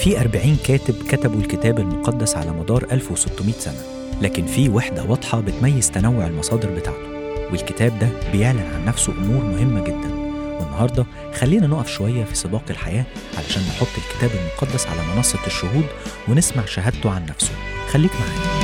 في 40 كاتب كتبوا الكتاب المقدس على مدار 1600 سنة لكن في وحدة واضحة بتميز تنوع المصادر بتاعته والكتاب ده بيعلن عن نفسه أمور مهمة جدا والنهاردة خلينا نقف شوية في سباق الحياة علشان نحط الكتاب المقدس على منصة الشهود ونسمع شهادته عن نفسه خليك معانا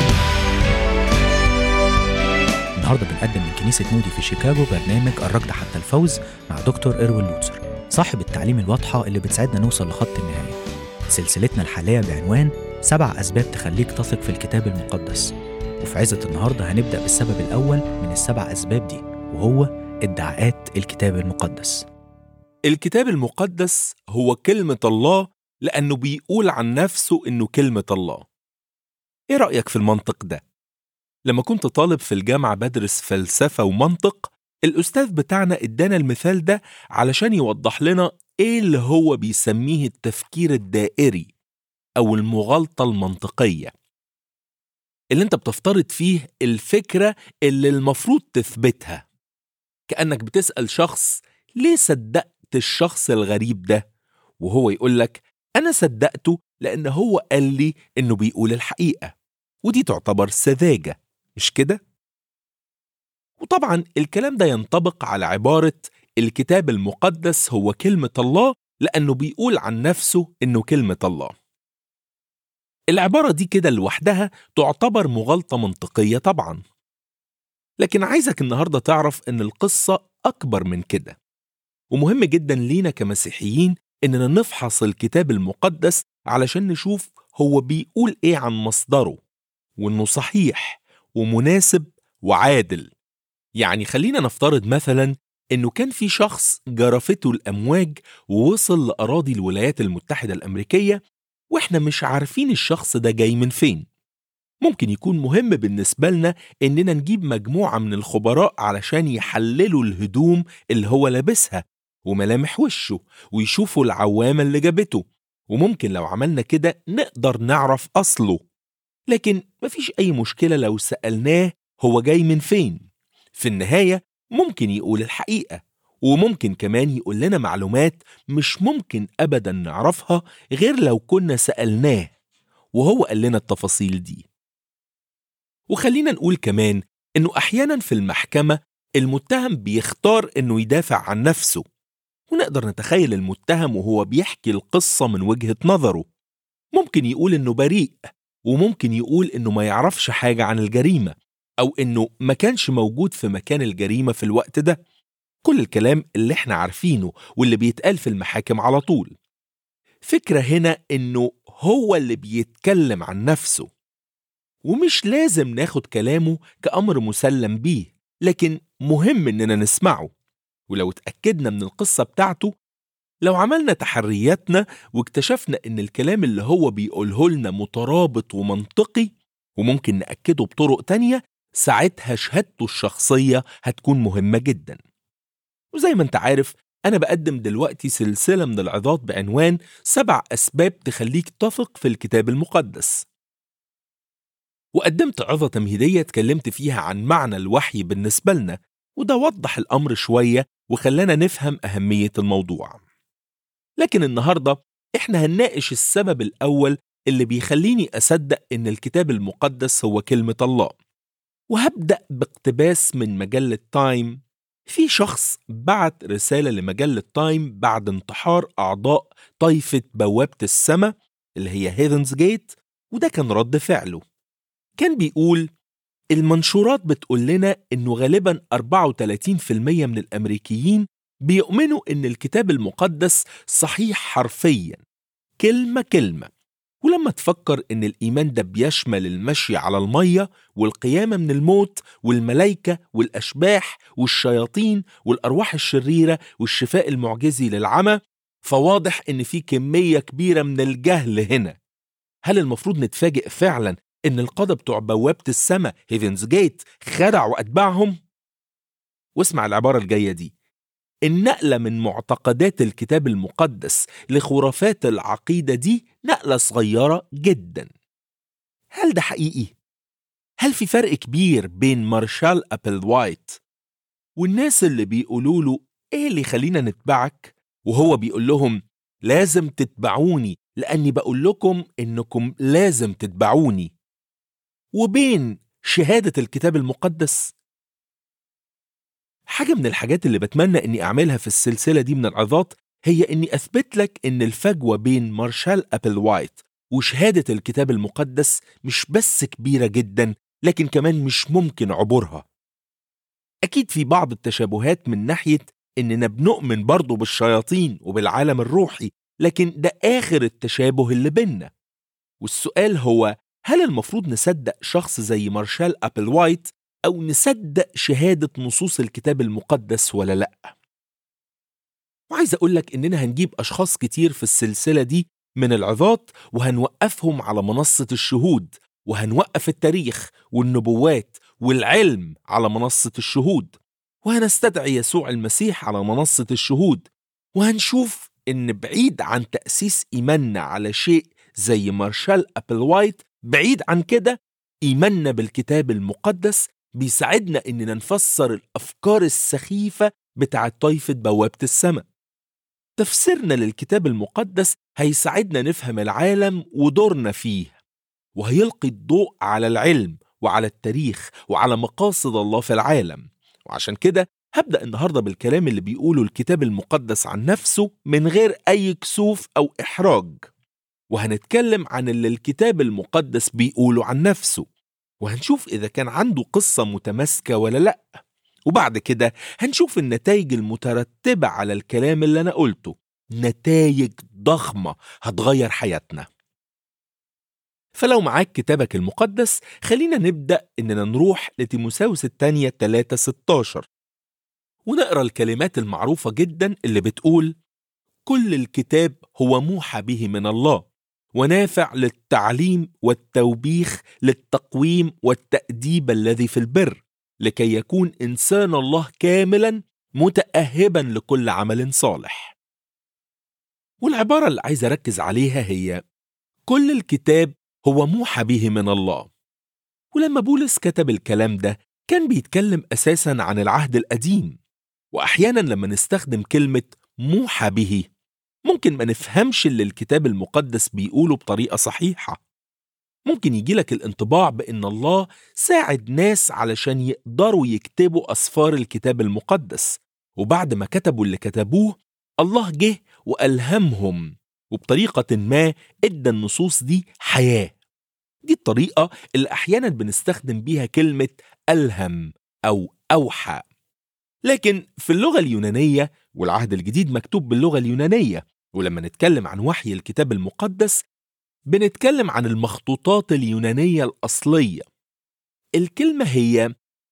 النهارده بنقدم من كنيسة مودي في شيكاغو برنامج الركض حتى الفوز مع دكتور إروين لوتسر صاحب التعليم الواضحة اللي بتساعدنا نوصل لخط النهاية سلسلتنا الحالية بعنوان سبع أسباب تخليك تثق في الكتاب المقدس وفي عزة النهاردة هنبدأ بالسبب الأول من السبع أسباب دي وهو ادعاءات الكتاب المقدس الكتاب المقدس هو كلمة الله لأنه بيقول عن نفسه إنه كلمة الله. إيه رأيك في المنطق ده؟ لما كنت طالب في الجامعة بدرس فلسفة ومنطق، الأستاذ بتاعنا إدانا المثال ده علشان يوضح لنا إيه اللي هو بيسميه التفكير الدائري أو المغالطة المنطقية. اللي أنت بتفترض فيه الفكرة اللي المفروض تثبتها. كأنك بتسأل شخص ليه صدقت الشخص الغريب ده؟ وهو يقول لك أنا صدقته لأن هو قال لي إنه بيقول الحقيقة ودي تعتبر سذاجة مش كده؟ وطبعا الكلام ده ينطبق على عبارة الكتاب المقدس هو كلمة الله لأنه بيقول عن نفسه إنه كلمة الله العبارة دي كده لوحدها تعتبر مغالطة منطقية طبعا لكن عايزك النهاردة تعرف إن القصة أكبر من كده ومهم جدا لينا كمسيحيين إننا نفحص الكتاب المقدس علشان نشوف هو بيقول إيه عن مصدره وإنه صحيح ومناسب وعادل يعني خلينا نفترض مثلا إنه كان في شخص جرفته الأمواج ووصل لأراضي الولايات المتحدة الأمريكية وإحنا مش عارفين الشخص ده جاي من فين ممكن يكون مهم بالنسبة لنا إننا نجيب مجموعة من الخبراء علشان يحللوا الهدوم اللي هو لابسها وملامح وشه ويشوفوا العوامة اللي جابته وممكن لو عملنا كده نقدر نعرف أصله لكن مفيش أي مشكلة لو سألناه هو جاي من فين في النهاية ممكن يقول الحقيقة وممكن كمان يقول لنا معلومات مش ممكن أبدا نعرفها غير لو كنا سألناه وهو قال لنا التفاصيل دي وخلينا نقول كمان إنه أحيانا في المحكمة المتهم بيختار إنه يدافع عن نفسه ونقدر نتخيل المتهم وهو بيحكي القصة من وجهة نظره ممكن يقول إنه بريء وممكن يقول إنه ما يعرفش حاجة عن الجريمة أو إنه ما كانش موجود في مكان الجريمة في الوقت ده كل الكلام اللي احنا عارفينه واللي بيتقال في المحاكم على طول فكرة هنا إنه هو اللي بيتكلم عن نفسه ومش لازم ناخد كلامه كأمر مسلم بيه لكن مهم إننا نسمعه ولو اتأكدنا من القصة بتاعته لو عملنا تحرياتنا واكتشفنا إن الكلام اللي هو بيقوله لنا مترابط ومنطقي وممكن نأكده بطرق تانية ساعتها شهادته الشخصية هتكون مهمة جدا وزي ما انت عارف أنا بقدم دلوقتي سلسلة من العظات بعنوان سبع أسباب تخليك تثق في الكتاب المقدس وقدمت عظة تمهيدية اتكلمت فيها عن معنى الوحي بالنسبة لنا وده وضح الأمر شوية وخلانا نفهم أهمية الموضوع لكن النهاردة إحنا هنناقش السبب الأول اللي بيخليني أصدق إن الكتاب المقدس هو كلمة الله وهبدأ باقتباس من مجلة تايم في شخص بعت رسالة لمجلة تايم بعد انتحار أعضاء طائفة بوابة السماء اللي هي هيفنز جيت وده كان رد فعله كان بيقول المنشورات بتقول لنا إنه غالبا 34% من الأمريكيين بيؤمنوا إن الكتاب المقدس صحيح حرفيا كلمة كلمة ولما تفكر إن الإيمان ده بيشمل المشي على المية والقيامة من الموت والملايكة والأشباح والشياطين والأرواح الشريرة والشفاء المعجزي للعمى فواضح إن في كمية كبيرة من الجهل هنا هل المفروض نتفاجئ فعلا إن القادة بتوع بوابة السماء هيفنز جيت خدعوا أتباعهم؟ واسمع العبارة الجاية دي النقلة من معتقدات الكتاب المقدس لخرافات العقيدة دي نقلة صغيرة جدا هل ده حقيقي؟ هل في فرق كبير بين مارشال أبل وايت والناس اللي بيقولوا له إيه اللي يخلينا نتبعك؟ وهو بيقول لهم لازم تتبعوني لأني بقول لكم إنكم لازم تتبعوني وبين شهادة الكتاب المقدس حاجة من الحاجات اللي بتمنى إني أعملها في السلسلة دي من العظات هي إني أثبت لك إن الفجوة بين مارشال أبل وايت وشهادة الكتاب المقدس مش بس كبيرة جدا لكن كمان مش ممكن عبورها أكيد في بعض التشابهات من ناحية إننا بنؤمن برضه بالشياطين وبالعالم الروحي لكن ده آخر التشابه اللي بينا والسؤال هو هل المفروض نصدق شخص زي مارشال أبل وايت أو نصدق شهادة نصوص الكتاب المقدس ولا لأ؟ وعايز أقول لك إننا هنجيب أشخاص كتير في السلسلة دي من العظات وهنوقفهم على منصة الشهود وهنوقف التاريخ والنبوات والعلم على منصة الشهود وهنستدعي يسوع المسيح على منصة الشهود وهنشوف إن بعيد عن تأسيس إيماننا على شيء زي مارشال أبل وايت بعيد عن كده إيماننا بالكتاب المقدس بيساعدنا إننا نفسر الأفكار السخيفة بتاعة طائفة بوابة السماء تفسيرنا للكتاب المقدس هيساعدنا نفهم العالم ودورنا فيه وهيلقي الضوء على العلم وعلى التاريخ وعلى مقاصد الله في العالم وعشان كده هبدأ النهاردة بالكلام اللي بيقوله الكتاب المقدس عن نفسه من غير أي كسوف أو إحراج وهنتكلم عن اللي الكتاب المقدس بيقوله عن نفسه وهنشوف إذا كان عنده قصة متماسكة ولا لأ وبعد كده هنشوف النتائج المترتبة على الكلام اللي أنا قلته نتائج ضخمة هتغير حياتنا فلو معاك كتابك المقدس خلينا نبدأ إننا نروح لتيموساوس الثانية 3 16 ونقرأ الكلمات المعروفة جدا اللي بتقول كل الكتاب هو موحى به من الله ونافع للتعليم والتوبيخ للتقويم والتأديب الذي في البر لكي يكون إنسان الله كاملا متأهبا لكل عمل صالح والعبارة اللي عايز أركز عليها هي كل الكتاب هو موحى به من الله ولما بولس كتب الكلام ده كان بيتكلم أساسا عن العهد القديم وأحيانا لما نستخدم كلمة موحى به ممكن ما نفهمش اللي الكتاب المقدس بيقوله بطريقة صحيحة ممكن يجيلك الانطباع بأن الله ساعد ناس علشان يقدروا يكتبوا أسفار الكتاب المقدس وبعد ما كتبوا اللي كتبوه الله جه وألهمهم وبطريقة ما ادى النصوص دي حياة دي الطريقة اللي أحيانا بنستخدم بيها كلمة ألهم أو أوحى لكن في اللغة اليونانية والعهد الجديد مكتوب باللغة اليونانية ولما نتكلم عن وحي الكتاب المقدس بنتكلم عن المخطوطات اليونانية الأصلية الكلمة هي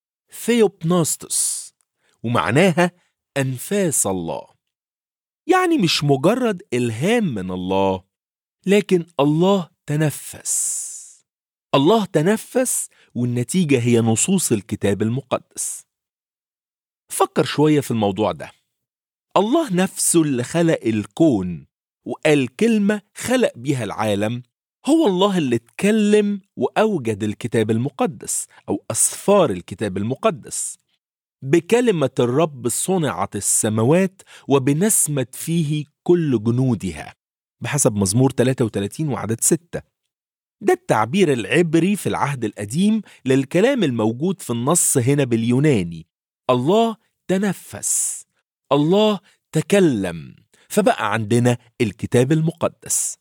ثيوبناستوس ومعناها أنفاس الله يعني مش مجرد إلهام من الله لكن الله تنفس الله تنفس والنتيجة هي نصوص الكتاب المقدس فكر شوية في الموضوع ده الله نفسه اللي خلق الكون وقال كلمة خلق بيها العالم هو الله اللي اتكلم وأوجد الكتاب المقدس أو أسفار الكتاب المقدس بكلمة الرب صنعت السماوات وبنسمة فيه كل جنودها بحسب مزمور 33 وعدد 6 ده التعبير العبري في العهد القديم للكلام الموجود في النص هنا باليوناني الله تنفس الله تكلم فبقى عندنا الكتاب المقدس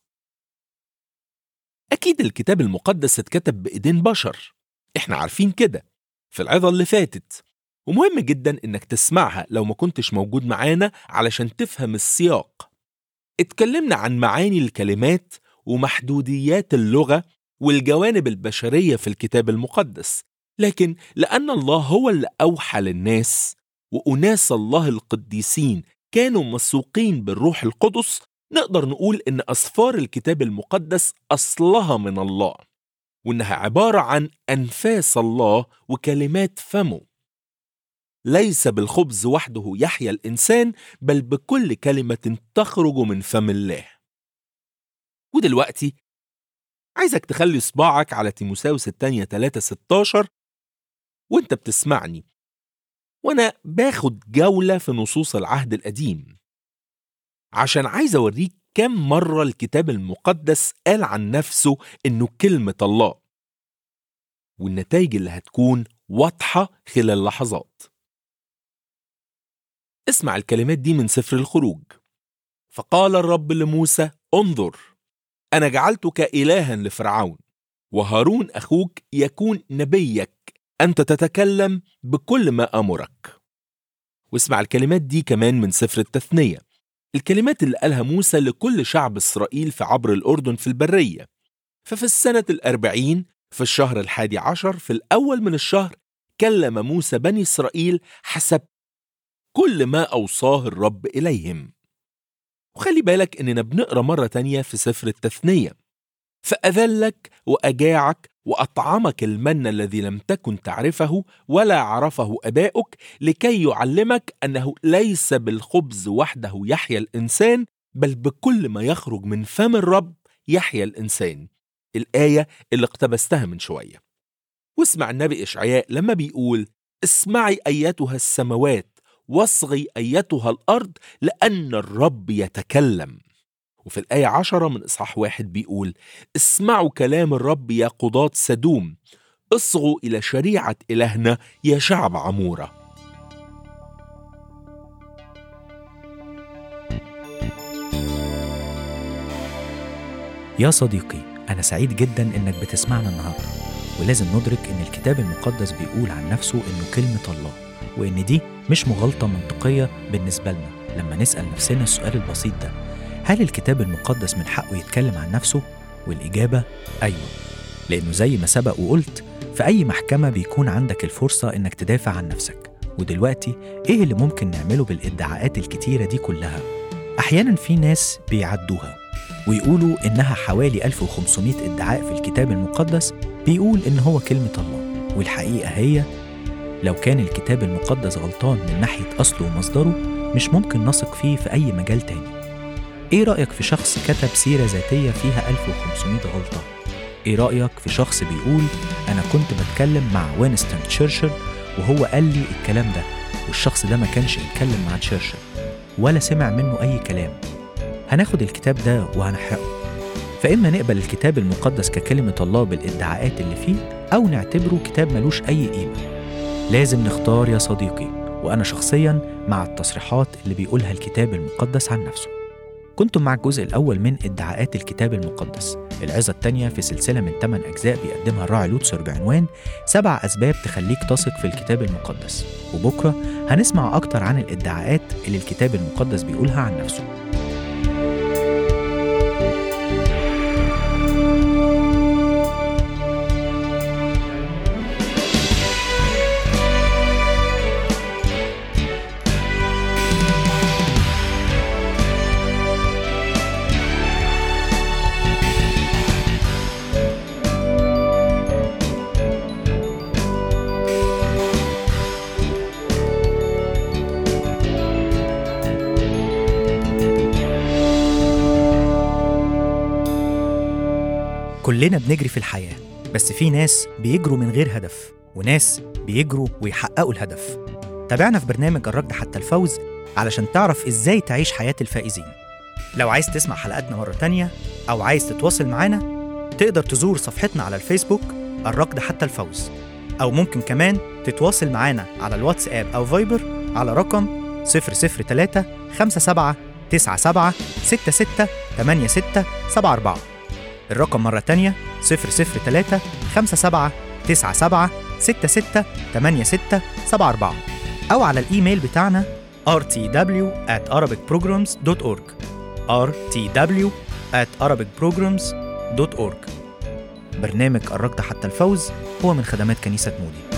أكيد الكتاب المقدس اتكتب بإيدين بشر إحنا عارفين كده في العظة اللي فاتت ومهم جدا إنك تسمعها لو ما كنتش موجود معانا علشان تفهم السياق اتكلمنا عن معاني الكلمات ومحدوديات اللغة والجوانب البشرية في الكتاب المقدس لكن لأن الله هو اللي أوحى للناس وأناس الله القديسين كانوا مسوقين بالروح القدس نقدر نقول إن أسفار الكتاب المقدس أصلها من الله وإنها عبارة عن أنفاس الله وكلمات فمه ليس بالخبز وحده يحيا الإنسان بل بكل كلمة تخرج من فم الله ودلوقتي عايزك تخلي صباعك على تيموساوس الثانية 3 16 وانت بتسمعني وانا باخد جولة في نصوص العهد القديم عشان عايز اوريك كم مرة الكتاب المقدس قال عن نفسه إنه كلمة الله والنتائج اللي هتكون واضحة خلال لحظات اسمع الكلمات دي من سفر الخروج فقال الرب لموسى انظر أنا جعلتك إلها لفرعون وهارون أخوك يكون نبيك أنت تتكلم بكل ما أمرك واسمع الكلمات دي كمان من سفر التثنية الكلمات اللي قالها موسى لكل شعب إسرائيل في عبر الأردن في البرية ففي السنة الأربعين في الشهر الحادي عشر في الأول من الشهر كلم موسى بني إسرائيل حسب كل ما أوصاه الرب إليهم وخلي بالك إننا بنقرأ مرة تانية في سفر التثنية فأذلك وأجاعك وأطعمك المن الذي لم تكن تعرفه ولا عرفه أباؤك لكي يعلمك أنه ليس بالخبز وحده يحيا الإنسان بل بكل ما يخرج من فم الرب يحيا الإنسان الآية اللي اقتبستها من شوية واسمع النبي إشعياء لما بيقول اسمعي أيتها السماوات واصغي أيتها الأرض لأن الرب يتكلم وفي الآية عشرة من إصحاح واحد بيقول اسمعوا كلام الرب يا قضاة سدوم اصغوا إلى شريعة إلهنا يا شعب عمورة يا صديقي أنا سعيد جدا إنك بتسمعنا النهاردة ولازم ندرك إن الكتاب المقدس بيقول عن نفسه إنه كلمة الله وإن دي مش مغالطة منطقية بالنسبة لنا لما نسأل نفسنا السؤال البسيط ده هل الكتاب المقدس من حقه يتكلم عن نفسه؟ والإجابة أيوه لأنه زي ما سبق وقلت في أي محكمة بيكون عندك الفرصة إنك تدافع عن نفسك ودلوقتي إيه اللي ممكن نعمله بالادعاءات الكتيرة دي كلها؟ أحيانا في ناس بيعدوها ويقولوا إنها حوالي 1500 ادعاء في الكتاب المقدس بيقول إن هو كلمة الله والحقيقة هي لو كان الكتاب المقدس غلطان من ناحية أصله ومصدره مش ممكن نثق فيه في أي مجال تاني إيه رأيك في شخص كتب سيرة ذاتية فيها 1500 غلطة؟ إيه رأيك في شخص بيقول أنا كنت بتكلم مع وينستون تشرشل وهو قال لي الكلام ده والشخص ده ما كانش يتكلم مع تشرشل ولا سمع منه أي كلام هناخد الكتاب ده وهنحرقه فإما نقبل الكتاب المقدس ككلمة الله بالادعاءات اللي فيه أو نعتبره كتاب ملوش أي قيمة لازم نختار يا صديقي وأنا شخصيا مع التصريحات اللي بيقولها الكتاب المقدس عن نفسه كنتم مع الجزء الأول من ادعاءات الكتاب المقدس العظة الثانية في سلسلة من 8 أجزاء بيقدمها الراعي لوتسر بعنوان سبع أسباب تخليك تثق في الكتاب المقدس وبكرة هنسمع أكتر عن الادعاءات اللي الكتاب المقدس بيقولها عن نفسه كلنا بنجري في الحياة بس في ناس بيجروا من غير هدف وناس بيجروا ويحققوا الهدف تابعنا في برنامج الركض حتى الفوز علشان تعرف ازاي تعيش حياة الفائزين لو عايز تسمع حلقاتنا مرة تانية أو عايز تتواصل معانا تقدر تزور صفحتنا على الفيسبوك الركض حتى الفوز أو ممكن كمان تتواصل معانا على الواتساب أو فايبر على رقم 003 57 97 66 86 74 الرقم مرة تانية 003 57 97 66 86 74 أو على الإيميل بتاعنا rtw at arabicprograms.org rtw at arabicprograms.org برنامج الركض حتى الفوز هو من خدمات كنيسة مودي